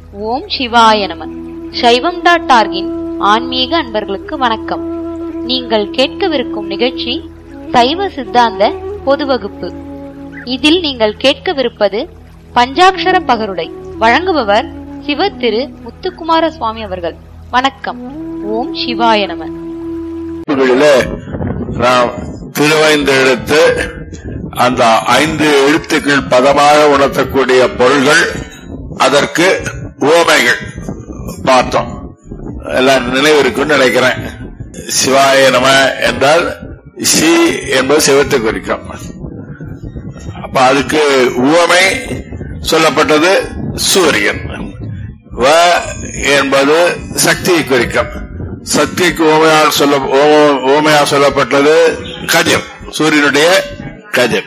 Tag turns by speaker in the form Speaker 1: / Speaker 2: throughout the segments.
Speaker 1: ஓம் சிவாய நம சைவம் டாட் ஆர்கின் ஆன்மீக அன்பர்களுக்கு வணக்கம் நீங்கள் கேட்கவிருக்கும் நிகழ்ச்சி சைவ சித்தாந்த பொது வகுப்பு இதில் நீங்கள் கேட்கவிருப்பது பஞ்சாக்ஷர பகருடை வழங்குபவர் சிவ திரு முத்துக்குமார சுவாமி அவர்கள் வணக்கம் ஓம் சிவாய நம
Speaker 2: குறிப்புகளிலே நாம் திருவைந்தெழுத்து அந்த ஐந்து எழுத்துக்கள் பதமாக உணர்த்தக்கூடிய பொருள்கள் அதற்கு உவமைகள் பார்த்தோம் எல்லாம் நினைவு இருக்குன்னு நினைக்கிறேன் சிவாய நம என்றால் சி என்பது சிவத்தை குறிக்கும் அப்ப அதுக்கு உவமை சொல்லப்பட்டது சூரியன் வ என்பது சக்தியை குறிக்கும் சக்திக்கு ஓமையால் சொல்ல ஓ- ஓமையால் சொல்லப்பட்டது கதிர் சூரியனுடைய கதிர்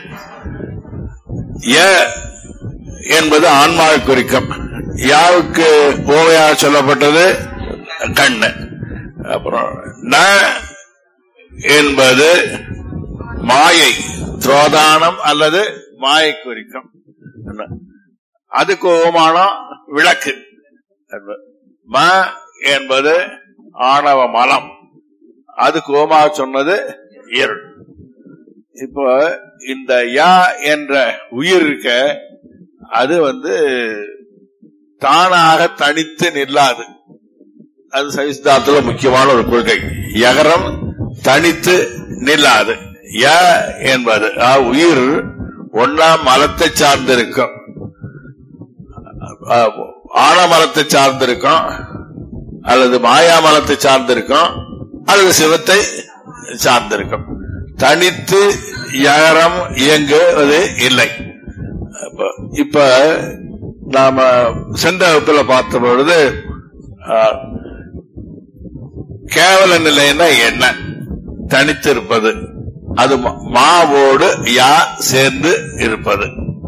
Speaker 2: ய என்பது ஆன்மாவை குறிக்கும் யாவுக்கு ஓமையால் சொல்லப்பட்டது கண்ணு அப்புறம் ந என்பது மாயை துரோதானம் அல்லது மாயை குறிக்கும் என்ன? அதுக்கு ஓமானம் விளக்கு ம என்பது ஆணவ மலம் அதுக்கு ஓமாக சொன்னது இருள் இப்போ இந்த யா என்ற உயிர் இருக்க அது வந்து தானாக தனித்து நில்லாது அது சவிஸ்தாத்துல முக்கியமான ஒரு கொள்கை யகரம் தனித்து நில்லாது ய என்பது ஆ உயிர் ஒன்னாம் மலத்தை சார்ந்திருக்கும் ஆ, ஆணமலத்தை சார்ந்திருக்கும் அல்லது மாயாமலத்தை சார்ந்திருக்கும் அல்லது சிவத்தை சார்ந்திருக்கும் தனித்து யகரம் இயங்குவது இல்லை அப்ப- இப்ப நாம சென்ற வகுப்புல பார்த்த பொழுது ஆ, கேவல நிலைன்னா என்ன தனித்து இருப்பது அது மா- மாவோடு யா சேர்ந்து இருப்பது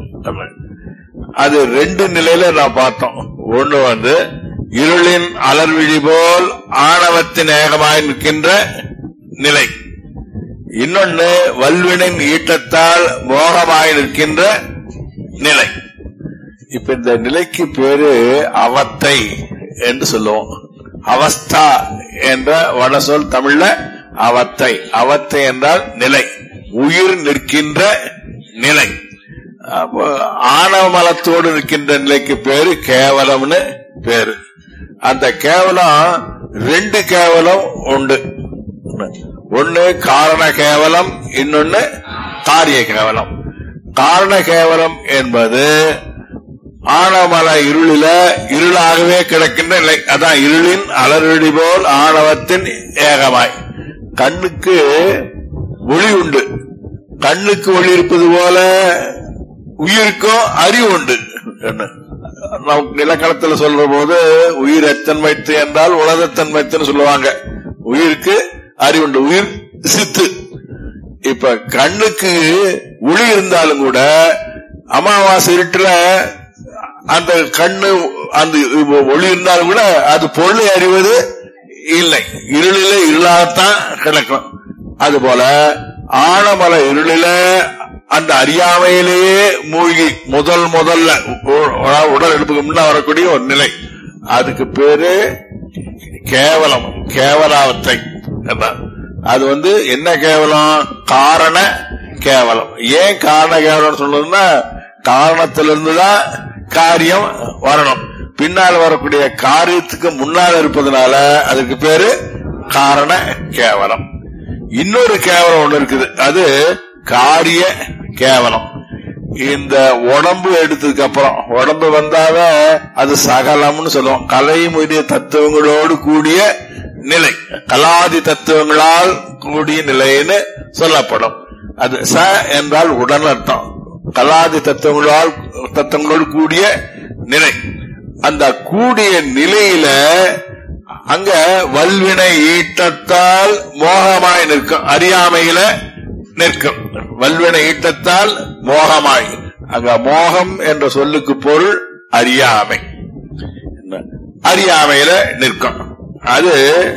Speaker 2: அது ரெண்டு நிலையில நான் பார்த்தோம் ஒண்ணு வந்து இருளின் அலர்விழி போல் ஆணவத்தின் ஏகமாய் நிற்கின்ற நிலை இன்னொன்னு வல்வினின் ஈட்டத்தால் மோகமாய் நிற்கின்ற நிலை இப்ப இந்த நிலைக்கு பேரு அவத்தை என்று சொல்லுவோம் அவஸ்தா என்ற வடசொல் தமிழ்ல அவத்தை அவத்தை என்றால் நிலை உயிர் நிற்கின்ற நிலை அப்போ ஆணவ மலத்தோடு நிற்கின்ற நிலைக்கு பேரு கேவலம்னு பேரு அந்த கேவலம் ரெண்டு கேவலம் உண்டு ஒன்னு காரண கேவலம் இன்னொன்னு காரிய கேவலம் காரண கேவலம் என்பது ஆணவமல இருளில இருளாகவே கிடக்கின்ற நிலை அதான் இருளின் அலறடி போல் ஆணவத்தின் ஏகமாய் கண்ணுக்கு ஒளி உண்டு கண்ணுக்கு ஒளி இருப்பது போல உயிருக்கும் அறிவு உண்டு என்ன? நமக்கு நிலக்கணத்துல சொல்ற போது உயிர் எத்தன்மைத்து என்றால் உலகத்தன்மைத்துன்னு சொல்லுவாங்க உயிருக்கு அறிவு உண்டு உயிர் சித்து இப்ப கண்ணுக்கு ஒளி இருந்தாலும் கூட அமாவாசை இருட்டுல அந்த கண்ணு அந்த ஒளி இருந்தாலும் கூட அது பொருளை அறிவது இல்லை இருளில இருளாகத்தான் கிடக்கும் அதுபோல ஆழமல இருளில அந்த அறியாமையிலேயே மூழ்கி முதல் முதல்ல உ- உ- உடல் எடுப்புக்கு முன்ன வரக்கூடிய ஒரு நிலை அதுக்கு பேரு கேவலம் கேவலாவத்தை என்ன? அது வந்து என்ன கேவலம் காரண கேவலம் ஏன் காரண கேவலம் சொல்றதுன்னா காரணத்திலிருந்து தான் காரியம் வரணும் பின்னால் வரக்கூடிய காரியத்துக்கு முன்னால் இருப்பதனால அதுக்கு பேரு காரண கேவலம் இன்னொரு கேவலம் ஒண்ணு இருக்குது அது காரிய கேவலம் இந்த உடம்பு எடுத்ததுக்கு அப்புறம் உடம்பு வந்தாவே அது சகலம்னு சொல்லுவோம் கலை முதலிய தத்துவங்களோடு கூடிய நிலை கலாதி தத்துவங்களால் கூடிய நிலைன்னு சொல்லப்படும் அது ச என்றால் உடல் அர்த்தம் கலாதி தத்துவங்களால் தத்துவங்களோடு கூடிய நிலை அந்த கூடிய நிலையில அங்க வல்வினை ஈட்டத்தால் மோகமாய் நிற்கும் அறியாமையில நிற்கும் வல்வினை ஈட்டத்தால் மோகமாய் அங்க மோகம் என்ற சொல்லுக்கு பொருள் அறியாமை என்ன? அறியாமையில நிற்கும் அது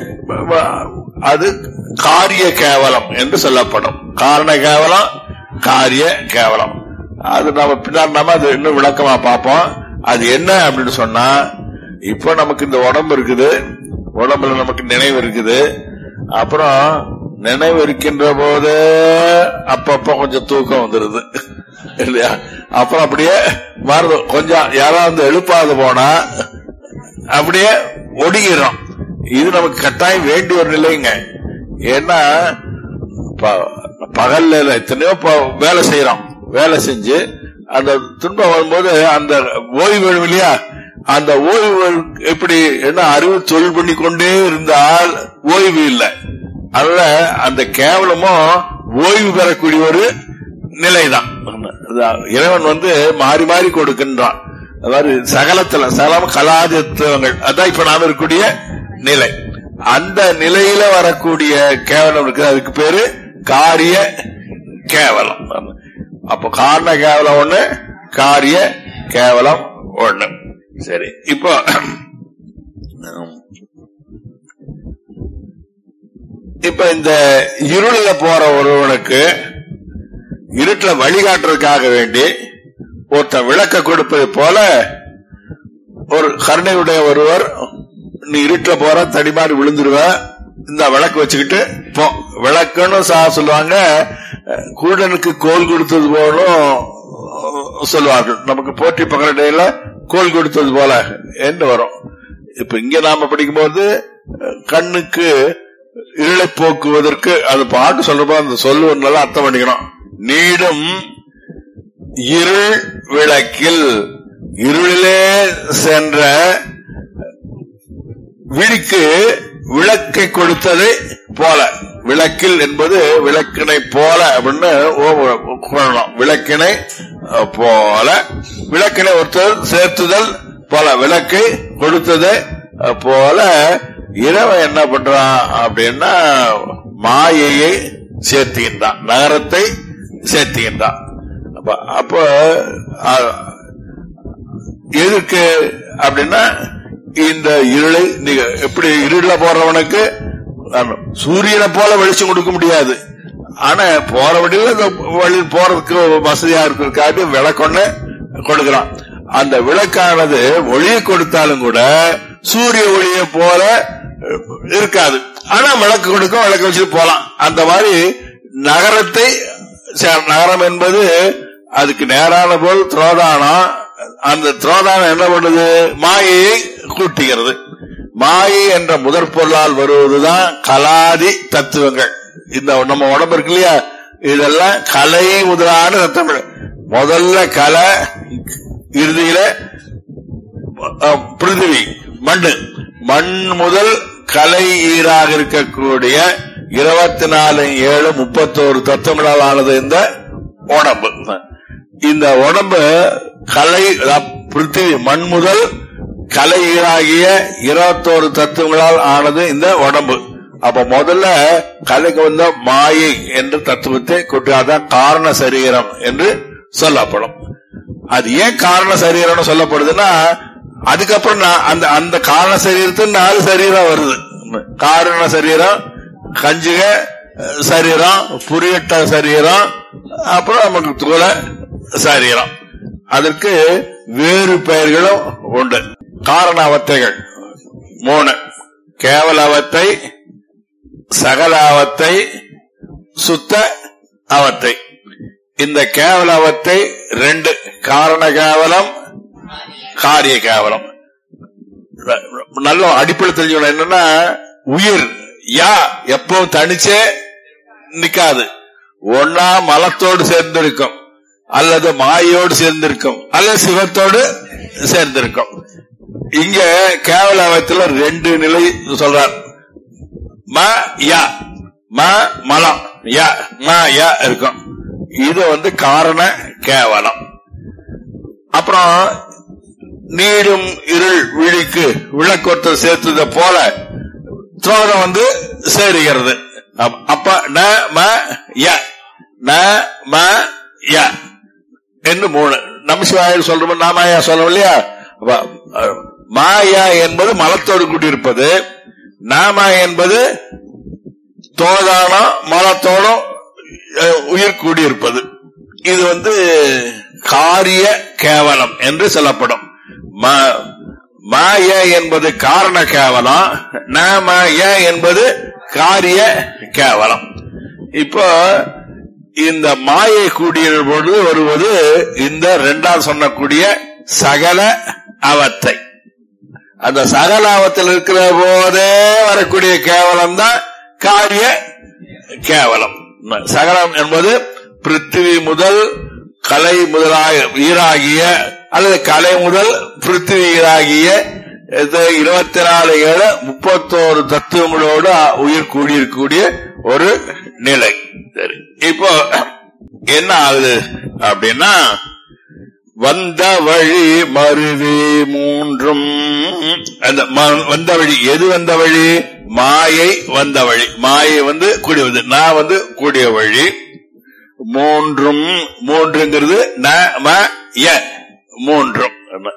Speaker 2: அது காரிய கேவலம் என்று சொல்லப்படும் காரண கேவலம் காரிய கேவலம் அது நம்ம பின்னாடி நம்ம அது இன்னும் விளக்கமா பார்ப்போம் அது என்ன அப்படின்னு சொன்னா இப்ப நமக்கு இந்த உடம்பு இருக்குது உடம்புல நமக்கு நினைவு இருக்குது அப்புறம் நினைவு இருக்கின்ற போது அப்பப்ப கொஞ்சம் தூக்கம் வந்துருது இல்லையா அப்புறம் அப்படியே மறந்து கொஞ்சம் யாராவது எழுப்பாது போனா அப்படியே ஒடுங்கிடும் இது நமக்கு கட்டாயம் வேண்டிய ஒரு நிலைங்க ஏன்னா ப- பகல்ல எத்தனையோ ப- வேலை செய்யறோம் வேலை செஞ்சு அந்த துன்பம் வரும்போது அந்த ஓய்வு வேணும் இல்லையா அந்த ஓய்வு எப்படி என்ன அறிவு தொழில் பண்ணி கொண்டே இருந்தால் ஓய்வு இல்லை அதனால அந்த கேவலமும் ஓய்வு பெறக்கூடிய ஒரு நிலைதான் அதான் இறைவன் வந்து மாறி மாறி கொடுக்கின்றான் அதாவது சகலத்துல சகலம் கலாதித்துவங்கள் அதான் இப்ப நாம இருக்கக்கூடிய நிலை அந்த நிலையில வரக்கூடிய கேவலம் இருக்கு அதுக்கு பேரு காரிய கேவலம் அப்ப காரண கேவலம் ஒண்ணு காரிய கேவலம் ஒண்ணு சரி இப்போ இப்ப இந்த இருளில போற ஒருவனுக்கு இருட்டுல வழிகாட்டுறதுக்காக வேண்டி ஒருத்தன் விளக்க கொடுப்பது போல ஒரு கருணையுடைய ஒருவர் நீ இருட்டுல போற தடிமாறி விழுந்துருவ இந்த விளக்கு வச்சுக்கிட்டு போ விளக்குன்னு சா- சொல்லுவாங்க அஹ், குருடனுக்கு கோல் கொடுத்தது போலும் அஹ், சொல்லுவார்கள் நமக்கு போற்றி பகலடையில கோல் கொடுத்தது போல என்று வரும் இப்ப இங்க நாம படிக்கும்போது அஹ், கண்ணுக்கு இருளை போக்குவதற்கு அது பாட்டு சொல்றப்போ அந்த சொல்லு நல்லா அர்த்தம் பண்ணிக்கணும் நீடும் இருள் விளக்கில் இருளிலே சென்ற விழிக்கு விளக்கை கொடுத்தது போல விளக்கில் என்பது விளக்கினை போல அப்படின்னு ஓ- கொள்ளணும் விளக்கினை அஹ், போல விளக்கினை ஒருத்தர் சேர்த்துதல் போல விளக்கை கொடுத்தது அஹ், போல இறைவன் என்ன பண்றான் அப்படின்னா மாயையை சேர்த்துகின்றான் நகரத்தை சேர்த்துகின்றான் அப்ப அப்ப அஹ், எதுக்கு அப்படின்னா இந்த இருளை நீங்க எப்படி இருள போறவனுக்கு ஆமா, சூரியனை போல வெளிச்சம் கொடுக்க முடியாது ஆனா போற வழியில இந்த வழி போறதுக்கு வசதியா இருக்கிறதுக்காக விளக்கொன்னு கொடுக்கிறான் அந்த விளக்கானது ஒளியை கொடுத்தாலும் கூட சூரிய ஒளியை போல அஹ், இருக்காது ஆனா விளக்கு கொடுக்கும் விளக்கு வச்சுட்டு போலாம் அந்த மாதிரி நகரத்தை சே- நகரம் என்பது அதுக்கு நேரான போல் திரோதானம் அந்த திரோதானம் என்ன பண்ணுது மாயையை கூட்டுகிறது மாயை என்ற முதற் பொருளால் வருவதுதான் கலாதி தத்துவங்கள் இந்த நம்ம உடம்பு இருக்கு இல்லையா இதெல்லாம் கலை முதலான தத்துவங்கள் முதல்ல கலை இறுதியில அஹ், பிருத்திவி மண்ணு மண் முதல் கலை ஈராக இருக்கக்கூடிய இருபத்தி நாலு ஏழு முப்பத்தோரு தத்துவங்களால் ஆனது இந்த உடம்பு இந்த உடம்பு கலை அஹ், பிருத்திவி மண் முதல் கலை ஈராகிய இருபத்தோரு தத்துவங்களால் ஆனது இந்த உடம்பு அப்ப முதல்ல கலைக்கு வந்த மாயை என்ற தத்துவத்தை கொட்டாதான் காரண சரீரம் என்று சொல்லப்படும் அது ஏன் காரண சரீரம்னு சொல்லப்படுதுன்னா அதுக்கப்புறம் நான் அந்த அந்த காரண சரீரத்துக்கு நாலு சரீரம் வருது காரண சரீரம் கஞ்சுக அஹ், சரீரம் புரியட்ட சரீரம் அப்புறம் நமக்கு தூள சரீரம் அதற்கு வேறு பெயர்களும் உண்டு காரண அவத்தைகள் மூணு கேவல அவத்தை சகல அவத்தை சுத்த அவத்தை இந்த கேவல அவத்தை ரெண்டு காரண கேவலம் காரிய கேவலம் நல்ல அடிப்படை தெரிஞ்சுக்கணும் என்னன்னா உயிர் யா எப்பவும் தனிச்சே நிக்காது ஒன்னா மலத்தோடு சேர்ந்திருக்கும் அல்லது மாயோடு சேர்ந்திருக்கும் அல்லது சிவத்தோடு சேர்ந்திருக்கும் இங்க கேவல அவத்துல ரெண்டு நிலை சொல்றார் ம யா ம மலம் யா ம யா இருக்கும் இது வந்து காரண கேவலம் அப்புறம் நீடும் இருள் விழிக்கு விளக்கொத்த சேர்த்தது போல துரோகம் வந்து சேருகிறது அப்ப- அப்ப ந ம ய ந ம ய என்று மூணு நமசிவாயில் சொல்றோம் நாமாயா சொல்றோம் இல்லையா அப்ப, அஹ், மாயா என்பது மலத்தோடு கூடியிருப்பது நாமா என்பது தோதானம் மலத்தோடும் அஹ், உயிர் கூடியிருப்பது இது வந்து காரிய கேவலம் என்று சொல்லப்படும் ம- மாய என்பது காரண கேவலம் நாமய என்பது காரிய கேவலம் இப்போ இந்த மாயை கூடிய பொழுது வருவது இந்த இரண்டாவது சொன்னக்கூடிய சகல அவத்தை அந்த சகல அவத்தில் இருக்கிற போதே வரக்கூடிய கேவலம் தான் காரிய கேவலம் சகலம் என்பது பிருத்திவி முதல் கலை முதலாக ஈராகிய அல்லது கலை முதல் பிருத்திவி ஈராகிய இருபத்தி நாலு ஏழு முப்பத்தோரு தத்துவங்களோடு உயிர் கூடியிருக்கக்கூடிய ஒரு நிலை சரி இப்போ என்ன ஆகுது அப்படின்னா வந்த வழி மருவி மூன்றும் அந்த வந்த வழி எது வந்த வழி மாயை வந்த வழி மாயை வந்து கூடிய வந்து நான் வந்து கூடிய வழி மூன்றும் மூன்றுங்கிறது ந ம ய மூன்றும்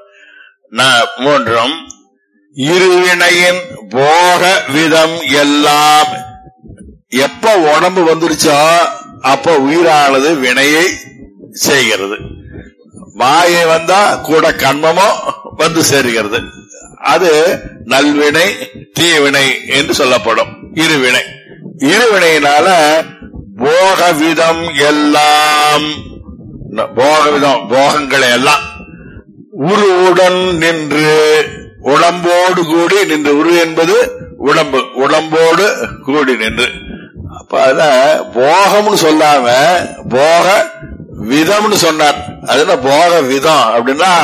Speaker 2: மூன்றும் இருவினையின் போக விதம் எல்லாம் எப்ப உடம்பு வந்துருச்சோ அப்ப உயிரானது வினையை செய்கிறது மாயை வந்தா கூட கண்மமும் வந்து சேருகிறது அது நல்வினை தீவினை என்று சொல்லப்படும் இருவினை இருவினையினால போக விதம் எல்லாம் போக விதம் போகங்களை எல்லாம் உருவுடன் நின்று உடம்போடு கூடி நின்று உரு என்பது உடம்பு உடம்போடு கூடி நின்று அப்ப அத போகம்னு சொல்லாம போக விதம்னு சொன்னார் அது போக விதம் அப்படின்னா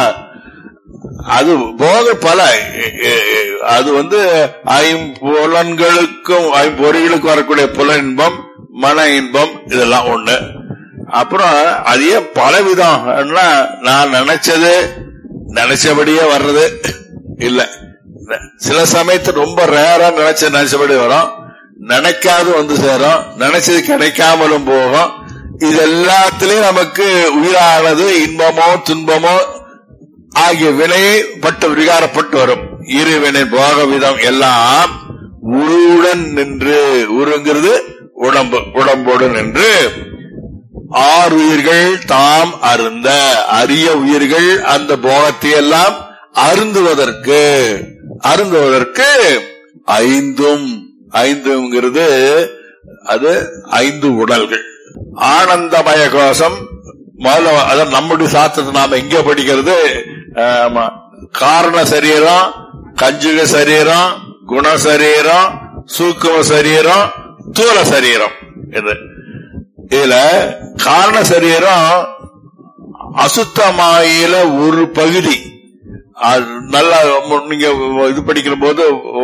Speaker 2: அது போக பல அது வந்து ஐம்புலன்களுக்கும் ஐம்பொறிகளுக்கும் வரக்கூடிய புல இன்பம் மன இன்பம் இதெல்லாம் ஒண்ணு அப்புறம் அதே பல விதம் நான் நினைச்சது நினைச்சபடியே வர்றது இல்ல சில சமயத்து ரொம்ப ரேரா நினைச்ச நினைச்சபடி வரும் நினைக்காது வந்து சேரும் நினைச்சது கிடைக்காமலும் போகும் இது எல்லாத்திலையும் நமக்கு உயிரானது இன்பமோ துன்பமோ ஆகிய வினையை பட்டு விகாரப்பட்டு வரும் இருவினை போக விதம் எல்லாம் உருவுடன் நின்று உருங்கிறது உடம்பு உடம்போடு நின்று ஆறு உயிர்கள் தாம் அருந்த அரிய உயிர்கள் அந்த போகத்தை எல்லாம் அருந்துவதற்கு அருந்துவதற்கு ஐந்தும் ஐந்துங்கிறது அது ஐந்து உடல்கள் ஆனந்தமய கோஷம் முதல்ல அதான் நம்முடைய சாஸ்திரத்தை நாம எங்க படிக்கிறது காரண சரீரம் கஞ்சுக சரீரம் குண சரீரம் சூக்கும சரீரம் தூல சரீரம் இது இதுல காரண சரீரம் அசுத்தமாயில ஒரு பகுதி நல்லா நீங்க இது படிக்கிற போது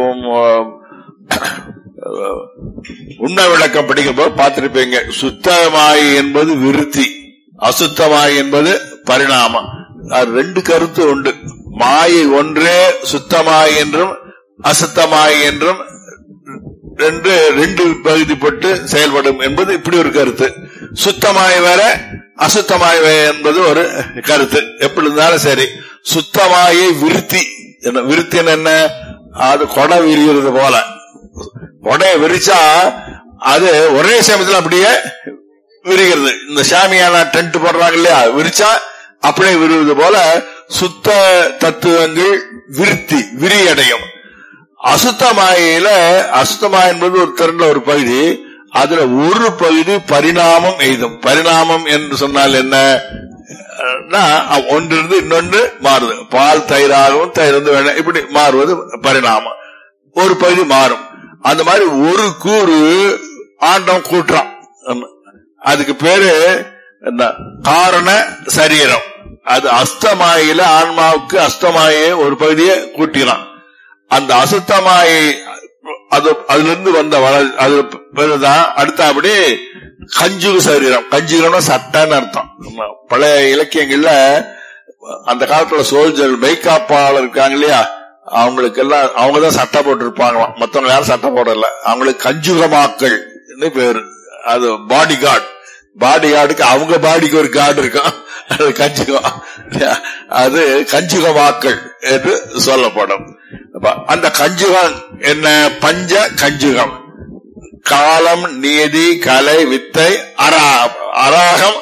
Speaker 2: உண்ண விளக்கம் படிக்கும் போது பார்த்திருப்பீங்க சுத்தமாய் என்பது விருத்தி அசுத்தமாய் என்பது பரிணாமம் ரெண்டு கருத்து உண்டு மாயை ஒன்றே சுத்தமாய் என்றும் அசுத்தமாய் என்றும் ரெண்டு ரெண்டு பகுதிப்பட்டு செயல்படும் என்பது இப்படி ஒரு கருத்து சுத்தமாய் வேற அசுத்தமாய் என்பது ஒரு கருத்து எப்படி இருந்தாலும் சரி சுத்தமாயை விருத்தி விருத்தி என்ன அது கொடை விரிகிறது போல கொடைய விரிச்சா அது ஒரே சமயத்தில் அப்படியே விரிகிறது இந்த சாமியான டென்ட் போடுறாங்க இல்லையா விரிச்சா அப்படியே விரிவது போல சுத்த தத்துவங்கள் விருத்தி விரியடையும் அசுத்தமாயில அசுத்தமா என்பது ஒரு திறந்த ஒரு பகுதி அதுல ஒரு பகுதி பரிணாமம் எய்தும் பரிணாமம் என்று சொன்னால் என்ன ஒன்றிருந்து இன்னொன்று மாறுது பால் தயிராகவும் தயிர் வந்து வேணும் இப்படி மாறுவது பரிணாமம் ஒரு பகுதி மாறும் அந்த மாதிரி ஒரு கூறு ஆண்டம் கூட்டுறான் அதுக்கு பேரு என்ன காரண சரீரம் அது அஸ்தமாயில ஆன்மாவுக்கு அஸ்தமாயே ஒரு பகுதியை கூட்டினான் அந்த அசுத்தமாயை அது அதுல இருந்து வந்த வளர் அது பிறகுதான் அடுத்தபடி கஞ்சுக சரீரம் கஞ்சுகம்னா சட்டன்னு அர்த்தம் பழைய இலக்கியங்கள்ல அந்த காலத்துல சோல்ஜர் மெய்காப்பாளர் இருக்காங்க இல்லையா அவங்களுக்கு எல்லாம் அவங்கதான் சட்டம் போட்டு இருப்பாங்களாம் மத்தவங்க யாரும் சட்டம் போடல அவங்களுக்கு கஞ்சுகமாக்கள் பேரு அது பாடி கார்டு பாடி கார்டுக்கு அவங்க பாடிக்கு ஒரு கார்டு இருக்கும் அது கஞ்சுகம் அது கஞ்சுகமாக்கள் என்று சொல்லப்படும் அந்த கஞ்சுகம் என்ன பஞ்ச கஞ்சுகம் காலம் நீதி கலை வித்தை அரா அராகம்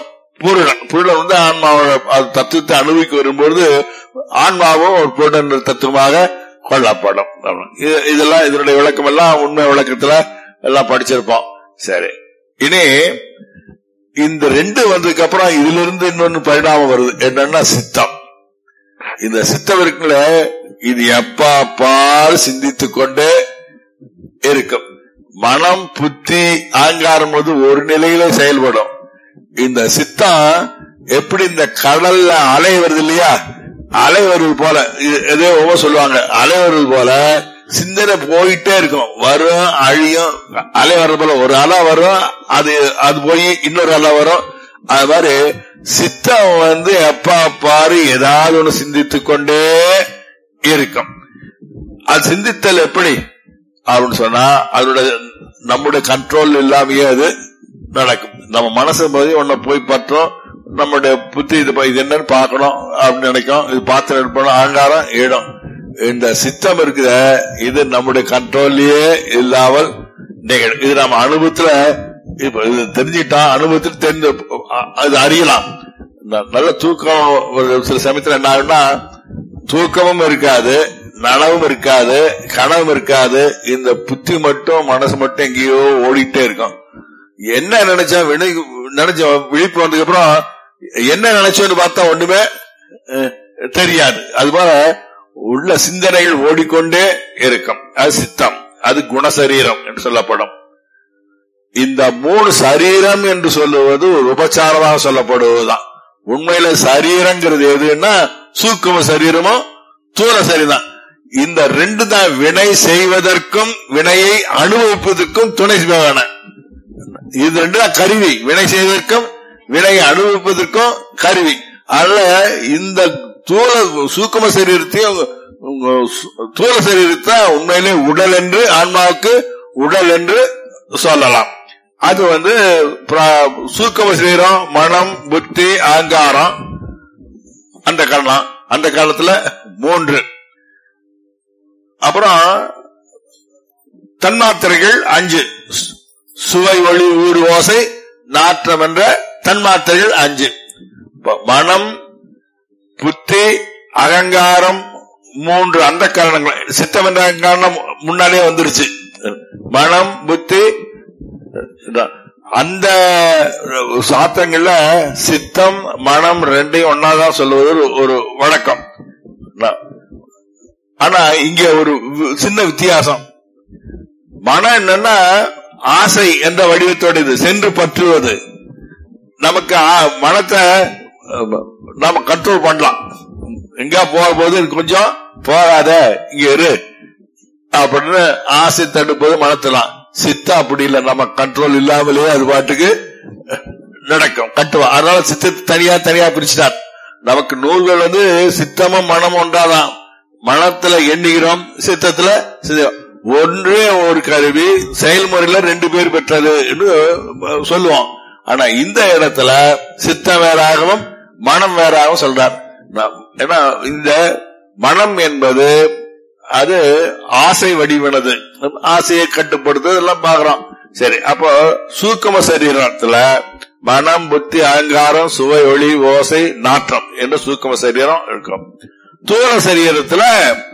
Speaker 2: புருடன் புருடன் வந்து ஆன்மாவோட அது தத்துவத்தை அனுபவிக்க வரும்பொழுது ஆன்மாவும் ஒரு புருடன் தத்துவமாக கொல்லப்படும் இது- இதெல்லாம் இதனுடைய விளக்கம் எல்லாம் உண்மை விளக்கத்துல எல்லாம் படிச்சிருப்போம் சரி இனி இந்த ரெண்டு வந்ததுக்கு அப்புறம் இதுல இருந்து இன்னொன்னு பரிணாமம் வருது என்னன்னா சித்தம் இந்த சித்தம் இருக்குல்ல இது எப்ப பால் சிந்தித்துக் கொண்டே இருக்கும் மனம் புத்தி ஆங்காரம் வந்து ஒரு நிலையில செயல்படும் இந்த சித்தம் எப்படி இந்த கடல்ல அலை வருது இல்லையா அலை வருவது போல இது- ஏதோ ஒவ்வொரு சொல்லுவாங்க அலை வருவது போல சிந்தனை போயிட்டே இருக்கும் வரும் அழியும் அலை வர்றது போல ஒரு அலை வரும் அது அது போய் இன்னொரு அலை வரும் அது மாதிரி சித்தம் வந்து எப்ப பாரு ஏதாவது ஒண்ணு சிந்தித்துக் கொண்டே இருக்கும் அது சிந்தித்தல் எப்படி அப்படின்னு சொன்னா அதோட நம்முடைய கண்ட்ரோல் இல்லாமயே அது நடக்கும் நம்ம மனசு போய் ஒன்ன போய் பற்றோம் நம்முடைய புத்தி இது ப- இது என்னன்னு பார்க்கணும் அப்படின்னு நினைக்கும் இது பார்த்து நினைப்போம் அகங்காரம் இடம் இந்த சித்தம் இருக்குத இது நம்முடைய கண்ட்ரோல்லயே இல்லாமல் நிகழும் இது நம்ம அனுபவத்துல இப்ப இது தெரிஞ்சுட்டா அனுபவத்தில் தெரிந்து அ- அது அறியலாம் ந- நல்ல தூக்கம் ஒரு சில சமயத்துல என்ன ஆகும்னா தூக்கமும் இருக்காது நனவும் இருக்காது கனவும் இருக்காது இந்த புத்தி மட்டும் மனசு மட்டும் எங்கேயோ ஓடிட்டே இருக்கும் என்ன நினைச்சா வினை நினைச்ச விழிப்பு வந்ததுக்கு அப்புறம் என்ன நினைச்சோன்னு பார்த்தா ஒண்ணுமே அஹ், தெரியாது அது போல உள்ள சிந்தனைகள் ஓடிக்கொண்டே இருக்கும் அது சித்தம் அது குணசரீரம் என்று சொல்லப்படும் இந்த மூணு சரீரம் என்று சொல்லுவது ஒரு உபச்சாரமாக சொல்லப்படுவதுதான் உண்மையில சரீரங்கிறது எதுன்னா சூக்கும சரீரமும் தூர சரீரம் இந்த ரெண்டு தான் வினை செய்வதற்கும் வினையை அனுபவிப்பதற்கும் துணை செய்வன இது ரெண்டு தான் கருவி வினை செய்வதற்கும் வினையை அனுபவிப்பதற்கும் கருவி அதனால இந்த தூர சூக்கும சரீரத்தையும் உங்க சு- தூர சரீரத்தை உண்மையிலே உடல் என்று ஆன்மாவுக்கு உடல் என்று சொல்லலாம் அது வந்து பிர- சூக்கும சரீரம் மனம் புத்தி ஆங்காரம் அந்த காலம் அந்த காலத்துல மூன்று அப்புறம் தன்மாத்திரைகள் அஞ்சு சு- சுவை ஒளி ஊறு ஓசை நாற்றம் என்ற தன்மாத்திரைகள் அஞ்சு இப்ப மனம் புத்தி அகங்காரம் மூன்று அந்த காரணங்கள் சித்தம் என்ற காரணம் முன்னாலே வந்துருச்சு மனம் புத்தி இதான். அந்த சாத்திரங்கள்ல சித்தம் மனம் ரெண்டையும் ஒன்னாதான் சொல்லுவது ஒரு- ஒரு வழக்கம் இதான். ஆனா இங்க ஒரு வி- சின்ன வித்தியாசம் மனம் என்னன்னா ஆசை என்ற வடிவத்தோட இது சென்று பற்றுவது நமக்கு ஆ- மனத்தை அஹ், நாம கண்ட்ரோல் பண்ணலாம் எங்க போற போது கொஞ்சம் போகாத இங்க இரு அப்படின்னு ஆசை தடுப்பது மனத்தலாம் சித்தம் அப்படி இல்லை நம்ம கண்ட்ரோல் இல்லாமலே அது பாட்டுக்கு நடக்கும் கட்டுவோம் அதனால சித்தத்தை தனியா தனியா பிரிச்சிட்டார் நமக்கு நூல்கள் வந்து சித்தமும் மனமும் ஒன்றாதான் மனத்துல எண்ணுகிறோம் சித்தத்துல சித்தம். ஒன்றே ஒரு கருவி செயல்முறையில ரெண்டு பேர் பெற்றது என்று சொல்லுவோம் ஆனா இந்த இடத்துல சித்தம் வேறாகவும் மனம் வேறாகவும் சொல்றார் நான்- ஏன்னா இந்த மனம் என்பது அது ஆசை வடிவனது ஆசையை கட்டுப்படுத்துறது எல்லாம் பாக்குறோம் சரி அப்போ சூக்கம சரீரத்துல மனம் புத்தி அகங்காரம் சுவை ஒளி ஓசை நாற்றம் என்ற சூக்கம சரீரம் இருக்கும் தூர சரீரத்துல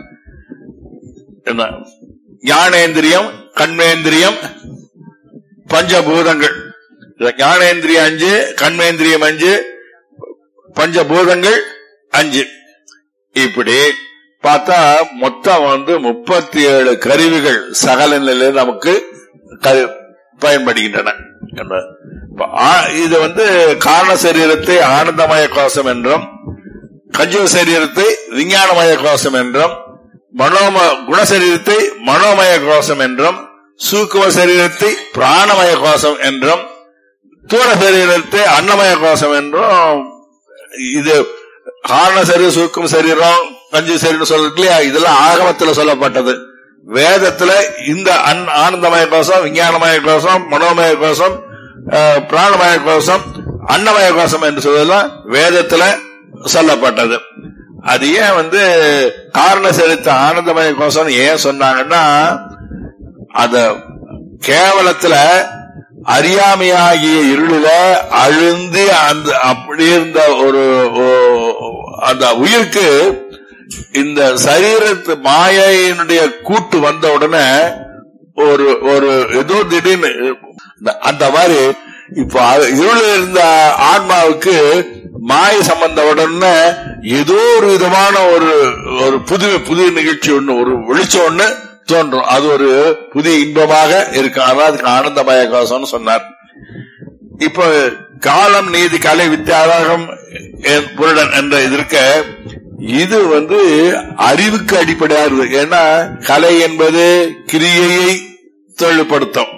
Speaker 2: என்ன ஞானேந்திரியம் கண்மேந்திரியம் பஞ்சபூதங்கள் இந்த ஞானேந்திரியம் அஞ்சு கண்மேந்திரியம் அஞ்சு பஞ்சபூதங்கள் அஞ்சு இப்படி பார்த்தா மொத்தம் வந்து முப்பத்தி ஏழு கருவிகள் சகல நிலையில் நமக்கு க- பயன்படுகின்றன என்ன? இப்ப ஆ- இது வந்து காரண சரீரத்தை ஆனந்தமய கோஷம் என்றும் கஞ்ச சரீரத்தை விஞ்ஞானமய கோஷம் என்றும் மனோம குணசரீரத்தை மனோமய கோஷம் என்றும் சூக்கும சரீரத்தை பிராணமய கோஷம் என்றும் தூர சரீரத்தை அன்னமய கோஷம் என்றும் இது காரண சரீரம் சூக்கும் சரீரம் கஞ்சி சரீரம் சொல்றது இல்லையா இதெல்லாம் ஆகமத்துல சொல்லப்பட்டது வேதத்துல இந்த அன்- ஆனந்தமய கோஷம் விஞ்ஞானமய கோஷம் மனோமய கோஷம் அஹ், பிராணமய கோஷம் அன்னமய கோஷம் என்று சொல்வதெல்லாம் வேதத்துல சொல்லப்பட்டது அது ஏன் வந்து காரண சரித்த ஆனந்தமய கோஷம் ஏன் சொன்னாங்கன்னா அத கேவலத்துல அறியாமையாகிய இருளில அழுந்து அந்த அப்படி இருந்த ஒரு ஓ- அந்த உயிருக்கு இந்த சரீரத்து மாயையினுடைய கூட்டு வந்த உடனே ஒரு ஒரு ஏதோ திடீர்னு இந்த- அந்த மாதிரி இப்ப அது- இருள் இருந்த ஆன்மாவுக்கு மாய சம்பந்த உடனே ஏதோ ஒரு விதமான ஒரு ஒரு புது புதிய நிகழ்ச்சி ஒண்ணு ஒரு வெளிச்சம் ஒண்ணு தோன்றும் அது ஒரு புதிய இன்பமாக இருக்கு அதான் அதுக்கு ஆனந்தமய கோஷம்னு சொன்னார் இப்போ காலம் நீதி கலை வித்தியாசம் என் புருடன் என்ற இது இருக்க இது வந்து அறிவுக்கு அடிப்படையாகிறது ஏன்னா கலை என்பது கிரியையை தொழில்படுத்தும்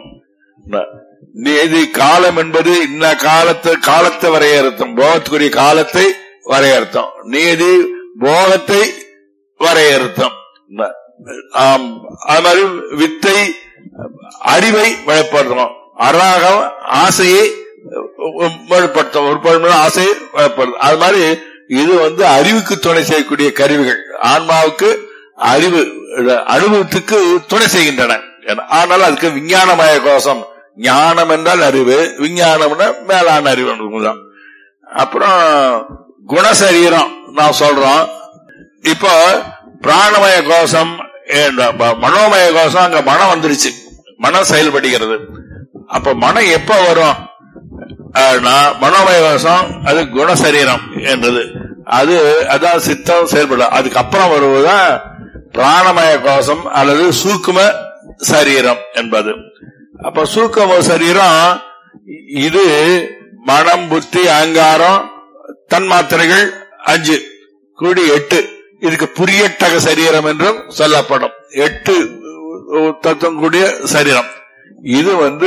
Speaker 2: நீதி காலம் என்பது இன்ன காலத்தை காலத்தை வரையறுத்தும் போகத்துக்குரிய காலத்தை வரையறுத்தோம் நீதி போகத்தை வரையறுத்தோம் ஆம், அது மாதிரி வித்தை அறிவை வெளிப்படுத்தணும் அராகம் ஆசையை வெளிப்படுத்தும் ஒரு பொருள் ஆசையை வெளிப்படுத்தும் அது மாதிரி இது வந்து அறிவுக்கு துணை செய்யக்கூடிய கருவிகள் ஆன்மாவுக்கு அறிவு அனுபவத்துக்கு துணை செய்கின்றன ஆனால் அதுக்கு விஞ்ஞானமய கோஷம் ஞானம் என்றால் அறிவு விஞ்ஞானம்னா மேலான அறிவு தான் அப்புறம் குணசரீரம் நான் சொல்றோம் இப்போ பிராணமய கோஷம் இந்த ம- மனோமய கோஷம் அங்க மனம் வந்துருச்சு மனம் செயல்படுகிறது அப்ப மனம் எப்ப வரும் ஆனா, மனோமய கோஷம் அது குணசரீரம் என்றது அது அதான் சித்தம் செயல்படும் அதுக்கப்புறம் வருவதுதான் பிராணமய கோஷம் அல்லது சூக்கும சரீரம் என்பது அப்ப சூக்கும சரீரம் இது மனம் புத்தி அகங்காரம் தன்மாத்திரைகள் அஞ்சு கூடி எட்டு இதுக்கு புரியட்டக சரீரம் என்றும் சொல்லப்படும் எட்டு அஹ், தத்துவம் கூடிய சரீரம் இது வந்து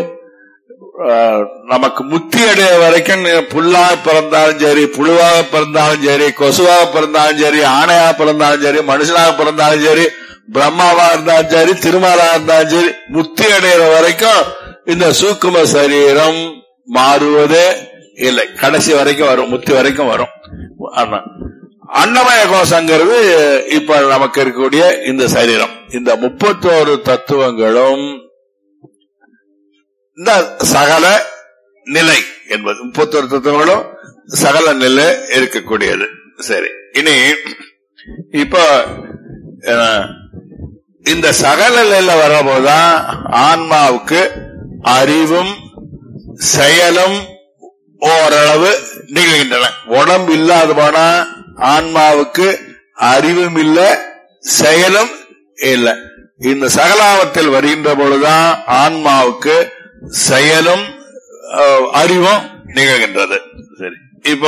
Speaker 2: அஹ், நமக்கு முத்தி அடைய வரைக்கும் நீ புல்லாக பிறந்தாலும் சரி புழுவாக பிறந்தாலும் சரி கொசுவாக பிறந்தாலும் சரி ஆணையாக பிறந்தாலும் சரி மனுஷனாக பிறந்தாலும் சரி பிரம்மாவா இருந்தாலும் சரி திருமாலா இருந்தாலும் சரி முத்தி அடைகிற வரைக்கும் இந்த சூக்கும சரீரம் மாறுவதே இல்லை கடைசி வரைக்கும் வரும் முத்தி வரைக்கும் வரும் ஆனா அன்னமய கோஷங்கிறது இப்ப நமக்கு இருக்கக்கூடிய இந்த சரீரம் இந்த முப்பத்தோரு தத்துவங்களும் இந்த சகல நிலை என்பது முப்பத்தோரு தத்துவங்களும் சகல நிலை இருக்கக்கூடியது சரி இனி இப்ப அஹ், இந்த சகல நிலையில வரபோதுதான் ஆன்மாவுக்கு அறிவும் செயலும் ஓரளவு நிகழ்கின்றன உடம்பு இல்லாத போனா ஆன்மாவுக்கு அறிவும் இல்ல செயலும் இல்ல இந்த சகலாவத்தில் வருகின்ற பொழுதுதான் ஆன்மாவுக்கு செயலும் அஹ், அறிவும் நிகழ்கின்றது சரி இப்போ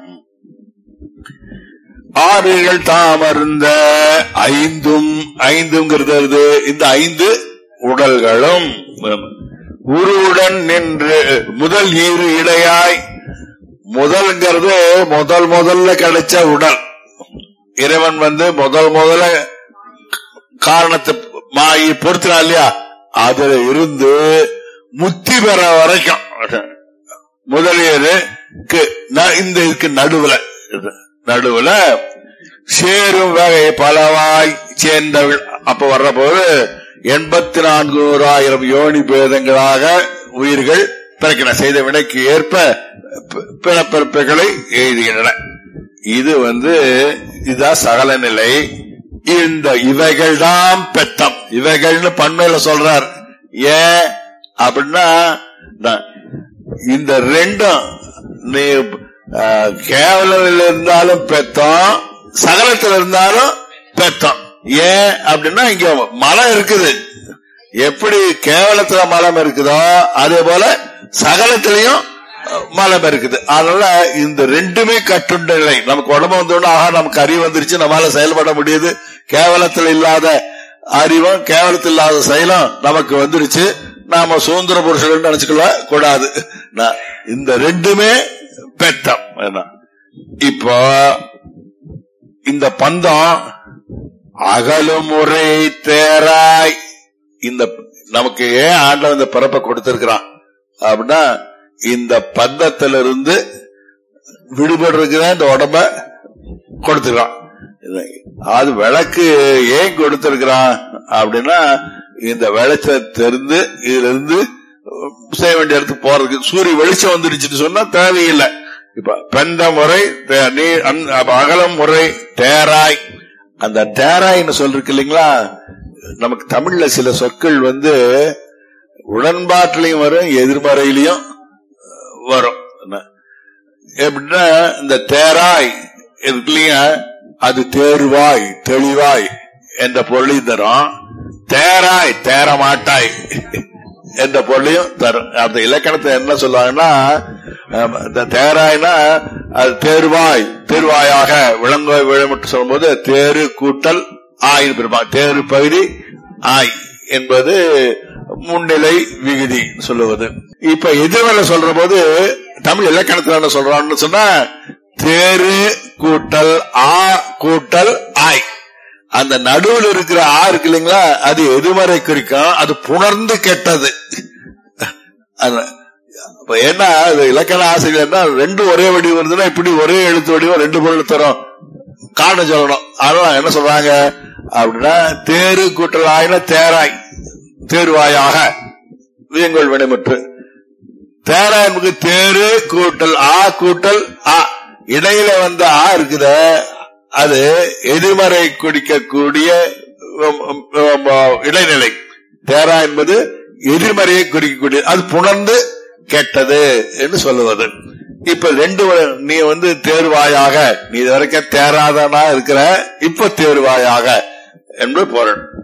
Speaker 2: ஆறுகள் தாமர்ந்த ஐந்தும் ஐந்துங்கிறது அது. இந்த ஐந்து உடல்களும் உருவுடன் நின்று முதல் ஈறு இடையாய் முதல்ங்கிறது முதல் முதல்ல கிடைச்ச உடல் இறைவன் வந்து முதல் முதல்ல காரணத்தை மாயி பொறுத்தினா இல்லையா அதுல இருந்து முத்தி பெற வரைக்கும் முதலியருக்கு ந- இந்த இதுக்கு நடுவுல இது, நடுவுல சேரும் வகை பலவாய் சேர்ந்தவள் அப்ப வர்ற போது எண்பத்தி நான்கு நூறாயிரம் யோனி பேதங்களாக உயிர்கள் பிறக்கின செய்த வினைக்கு ஏற்ப பி- பிறப்பிறப்புகளை எழுதுகின்றன இது வந்து இதுதான் சகல நிலை இந்த இவைகள் தான் பெத்தம் இவைகள்னு பண்மையில சொல்றார் ஏன் அப்படின்னா நான் இந்த ரெண்டும் நீ ஆஹ், கேவலத்தில் இருந்தாலும் பெத்தோம் சகலத்தில் இருந்தாலும் பெத்தோம் ஏன் அப்படின்னா இங்க மலம் இருக்குது எப்படி கேவலத்துல மலம் இருக்குதோ அதே போல சகலத்திலையும் அஹ், மலம் இருக்குது அதனால இந்த ரெண்டுமே கட்டுண்ட நிலை நமக்கு உடம்பு வந்தோடனே ஆஹா நமக்கு அறிவு வந்துருச்சு நம்மளால செயல்பட முடியுது கேவலத்தில் இல்லாத அறிவும் கேவலத்தில் இல்லாத செயலும் நமக்கு வந்துருச்சு நாம சுதந்திர புருஷர்கள் நினைச்சுக்கொள்ள கூடாது நான் இந்த ரெண்டுமே பெத்தம் என்ன இப்போ இந்த பந்தம் அகலுமுறை தேராய் இந்த நமக்கு ஏன் ஆண்டவன் இந்த பிறப்பை கொடுத்திருக்கிறான் அப்படின்னா இந்த பந்தத்திலிருந்து விடுபடுறதுக்கு தான் இந்த உடம்ப கொடுத்துக்கிறான் அது விளக்கு ஏன் கொடுத்திருக்கிறான் அப்படின்னா இந்த வெளிச்சத்திலிருந்து இதுல இருந்து செய்ய வேண்டிய இடத்துக்கு போறதுக்கு சூரிய வெளிச்சம் வந்துருச்சுன்னு சொன்னா தேவையில்லை இப்ப பெந்த முறை தே- நீ- அந்த- அப்ப அகலம் முறை தேராய் அந்த தேராய்ன்னு சொல்லிருக்கு இல்லைங்களா நமக்கு தமிழ்ல சில சொற்கள் வந்து உடன்பாட்டிலையும் வரும் எதிர்மறையிலையும் வரும் என்ன? எப்படின்னா இந்த தேராய் இருக்கு இல்லையா அது தேர்வாய் தெளிவாய் என்ற பொருளையும் தரும் தேராய் தேர மாட்டாய் என்ற பொருளையும் தரும் அந்த இலக்கணத்தை என்ன சொல்லுவாங்கன்னா ஆம், இந்த தேராய்னா அது தேர்வாய் தேர்வாயாக விளங்க விழமுட்டு சொல்லும்போது தேரு கூட்டல் ஆயின் பெருமா தேரு பகுதி ஆய் என்பது முன்னிலை விகுதி சொல்லுவது இப்ப எதிர்மறை சொல்ற போது தமிழ் இலக்கணத்துல என்ன சொல்றான்னு சொன்னா தேரு கூட்டல் ஆ கூட்டல் ஆய் அந்த நடுவில் இருக்கிற ஆ இருக்கு இல்லைங்களா அது எதிர்மறை குறிக்கும் அது புணர்ந்து கெட்டது அது- அப்ப என்ன அது இலக்கண ஆசிரியர்னா ரெண்டு ஒரே வடிவம் வருதுன்னா இப்படி ஒரே எழுத்து வடிவம் ரெண்டு பொருள் தரும் காரணம் சொல்லணும் அதனால என்ன சொல்றாங்க அப்படின்னா தேரு கூட்டல் ஆயின தேராய் தேர்வாயாக வியங்கோள் வினைமுற்று தேராய் என்பது தேரு கூட்டல் ஆ கூட்டல் ஆ இடையில வந்த ஆ இருக்குத அது எதிர்மறை குறிக்கக்கூடிய உம், உம், உம், இடைநிலை தேரா என்பது எதிர்மறையை குறிக்கக்கூடிய அது புணர்ந்து கெட்டது என்று சொல்லுவது இப்ப ரெண்டு வ- நீ வந்து தேர்வாயாக நீ இது வரைக்கும் தேராதனா இருக்கிற இப்ப தேர்வாயாக என்று பொருள்